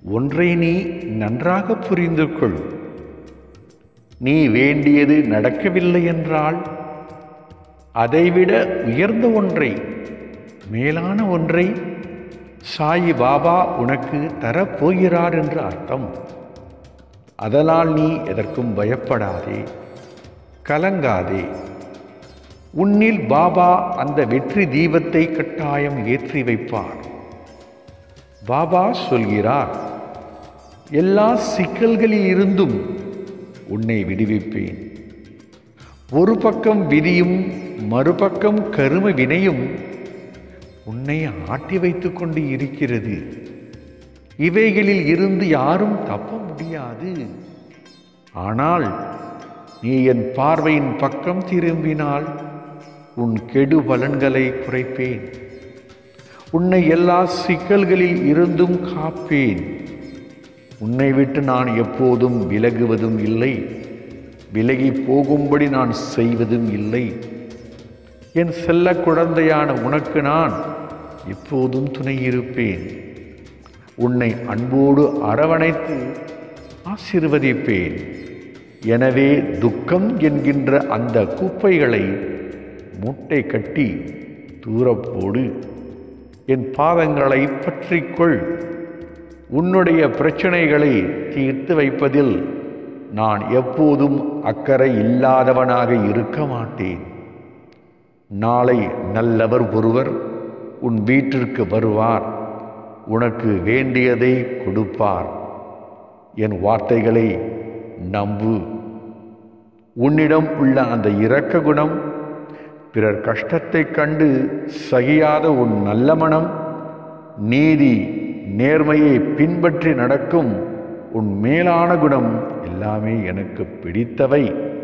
ஒன்றை நீ நன்றாக புரிந்து கொள் நீ வேண்டியது நடக்கவில்லை என்றால் அதைவிட உயர்ந்த ஒன்றை மேலான ஒன்றை சாயி பாபா உனக்கு தரப்போகிறார் என்று அர்த்தம் அதனால் நீ எதற்கும் பயப்படாதே கலங்காதே உன்னில் பாபா அந்த வெற்றி தீபத்தை கட்டாயம் ஏற்றி வைப்பார் பாபா சொல்கிறார் எல்லா சிக்கல்களில் இருந்தும் உன்னை விடுவிப்பேன் ஒரு பக்கம் விதியும் மறுபக்கம் கரும வினையும் உன்னை ஆட்டி வைத்துக் கொண்டு இருக்கிறது இவைகளில் இருந்து யாரும் தப்ப முடியாது ஆனால் நீ என் பார்வையின் பக்கம் திரும்பினால் உன் கெடு பலன்களை குறைப்பேன் உன்னை எல்லா சிக்கல்களில் இருந்தும் காப்பேன் உன்னை விட்டு நான் எப்போதும் விலகுவதும் இல்லை விலகி போகும்படி நான் செய்வதும் இல்லை என் செல்ல குழந்தையான உனக்கு நான் எப்போதும் துணையிருப்பேன் உன்னை அன்போடு அரவணைத்து ஆசிர்வதிப்பேன் எனவே துக்கம் என்கின்ற அந்த குப்பைகளை மூட்டை கட்டி தூரப்போடு என் பாதங்களை பற்றிக்கொள் உன்னுடைய பிரச்சனைகளை தீர்த்து வைப்பதில் நான் எப்போதும் அக்கறை இல்லாதவனாக இருக்க மாட்டேன் நாளை நல்லவர் ஒருவர் உன் வீட்டிற்கு வருவார் உனக்கு வேண்டியதை கொடுப்பார் என் வார்த்தைகளை நம்பு உன்னிடம் உள்ள அந்த இரக்க குணம் பிறர் கஷ்டத்தைக் கண்டு சகியாத உன் நல்ல மனம் நீதி நேர்மையை பின்பற்றி நடக்கும் உன் மேலான குணம் எல்லாமே எனக்கு பிடித்தவை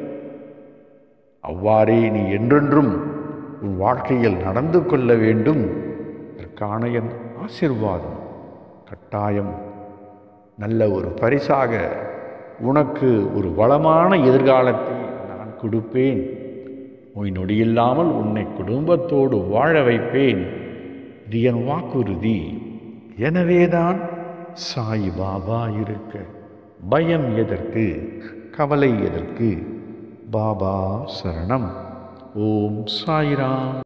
அவ்வாறே நீ என்றென்றும் உன் வாழ்க்கையில் நடந்து கொள்ள வேண்டும் அதற்கான என் ஆசிர்வாதம் கட்டாயம் நல்ல ஒரு பரிசாக உனக்கு ஒரு வளமான எதிர்காலத்தை நான் கொடுப்பேன் நோய் நொடியில்லாமல் உன்னை குடும்பத்தோடு வாழ வைப்பேன் இது என் வாக்குறுதி எனவேதான் சாய் பாபா இருக்க பயம் எதற்கு கவலை எதற்கு பாபா சரணம் ஓம் சாய்ராம்